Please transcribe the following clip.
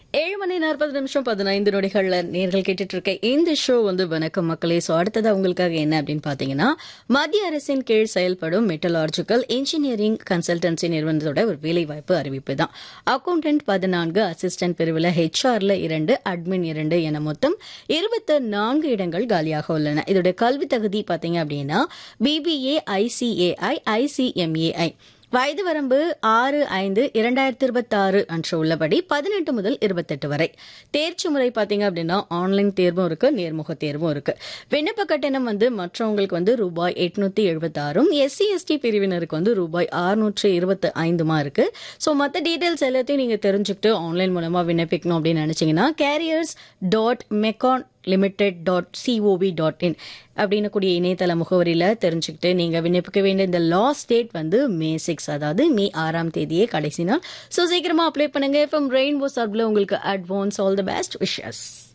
ஏழு மணி நாற்பது நிமிஷம் பதினைந்து நொடிகள்ல நேர்கள் கேட்டுட்டு இருக்க இந்த ஷோ வந்து வணக்கம் மக்களே ஸோ அடுத்ததா உங்களுக்காக என்ன அப்படின்னு பாத்தீங்கன்னா மத்திய அரசின் கீழ் செயல்படும் மெட்டலாஜிக்கல் இன்ஜினியரிங் கன்சல்டன்சி நிறுவனத்தோட ஒரு வேலைவாய்ப்பு அறிவிப்பு தான் அக்கௌண்டன்ட் பதினான்கு அசிஸ்டன்ட் பிரிவில் ஹெச்ஆர்ல இரண்டு அட்மின் இரண்டு என மொத்தம் இருபத்து நான்கு இடங்கள் காலியாக உள்ளன இதோட கல்வி தகுதி பாத்தீங்க அப்படின்னா பிபிஏ ஐசிஏஐ ஐசிஎம்ஏஐ வயது வரம்பு ஆறு ஐந்து இரண்டாயிரத்தி இருபத்தி ஆறு அன்று உள்ளபடி பதினெட்டு முதல் இருபத்தெட்டு வரை தேர்ச்சி முறை பார்த்தீங்க அப்படின்னா ஆன்லைன் தேர்வும் இருக்கு நேர்முக தேர்வும் இருக்கு விண்ணப்ப கட்டணம் வந்து மற்றவங்களுக்கு வந்து ரூபாய் எட்நூத்தி எழுபத்தாறும் எஸ்சி எஸ்டி பிரிவினருக்கு வந்து ரூபாய் அறுநூற்று இருபத்தி ஐந்துமா இருக்கு ஸோ மற்ற டீட்டெயில்ஸ் எல்லாத்தையும் நீங்க தெரிஞ்சுக்கிட்டு ஆன்லைன் மூலமா விண்ணப்பிக்கணும் அப்படின்னு நினைச்சீங்கன்னா careers dot MECON limited dot GOV dot IN அப்படின்னு கூடிய இணையதள முகவரியில் தெரிஞ்சுக்கிட்டு நீங்கள் விண்ணப்பிக்க வேண்டிய இந்த லாஸ்ட் டேட் வந்து மே சிக்ஸ் அதாவது மே ஆறாம் தேதியே கடைசி நாள் ஸோ சீக்கிரமாக அப்ளை பண்ணுங்க எஃப்எம் ரெயின்போ சார்பில் உங்களுக்கு advance all the best wishes